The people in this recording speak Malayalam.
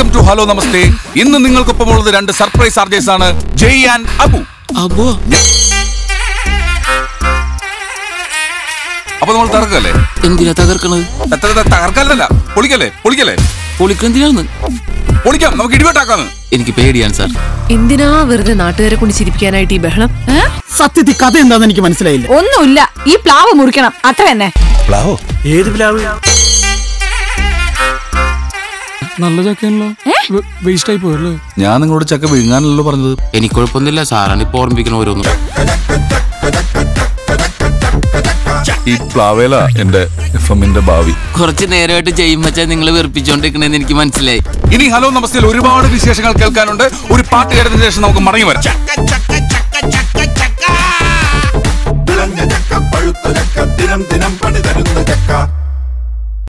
ടു ഹലോ നമസ്തേ ഇന്ന് നിങ്ങൾക്കൊപ്പമുള്ളത് രണ്ട് സർപ്രൈസ് ആർജേഴ്സ് ആണ് ജയ് ആൻഡ് അബു അബോ അപ്പൊ നമ്മൾ തകർക്കല്ലേ എന്തിനാ തകർക്കണത് എത്ര ത- തകർക്കല്ലല്ല പൊളിക്കല്ലേ പൊളിക്കല്ലേ പൊളിക്കെന്തിനാന്ന് പൊളിക്കാം നമുക്ക് ഇടിവെട്ടാക്കാന്ന് എനിക്ക് പേടിയാണ് സാർ എന്തിനാ വെറുതെ നാട്ടുകാരെ കൊണ്ട് ചിരിപ്പിക്കാനായിട്ട് ഈ ബഹളം ഏ? സത്യത്തിൽ കഥ എന്താന്ന് എനിക്ക് മനസ്സിലായില്ല ഒന്നുമില്ല ഈ പ്ലാവ് മുറിക്കണം അത്ര തന്നെ ഏത് പ്ലാവ് നല്ല ചക്കയാണല്ലോ വേസ്റ്റ് ആയി പോയല്ലേ ഞാൻ നിങ്ങളോട് ചക്ക വിഴുങ്ങാനല്ലോ പറഞ്ഞത് എനിക്ക് കുഴപ്പമൊന്നുമില്ല സാറാണ് ഇപ്പൊ ഓർമ്മിപ്പിക്കണ ഓരോന്നും ഈ പ്ലാവേല എന്റെ എഫ് എമ്മിന്റെ ഭാവി കുറച്ച് നേരമായിട്ട് ചെയ്യും വെച്ചാൽ നിങ്ങൾ വെറുപ്പിച്ചോണ്ടിരിക്കണെന്ന് എനിക്ക് മനസ്സിലായി ഇനി ഹലോ നമസ്തേയിൽ ഒരുപാട് വിശേഷങ്ങൾ കേൾക്കാനുണ്ട് ഒരു പാട്ട് കേട്ടതിന് ശേഷം നമുക്ക് മടങ്ങി വരാം വിളഞ്ഞ ചക്ക പഴുത്ത ചക്ക ദിനം ദിനം പണി തരുന്ന ചക്ക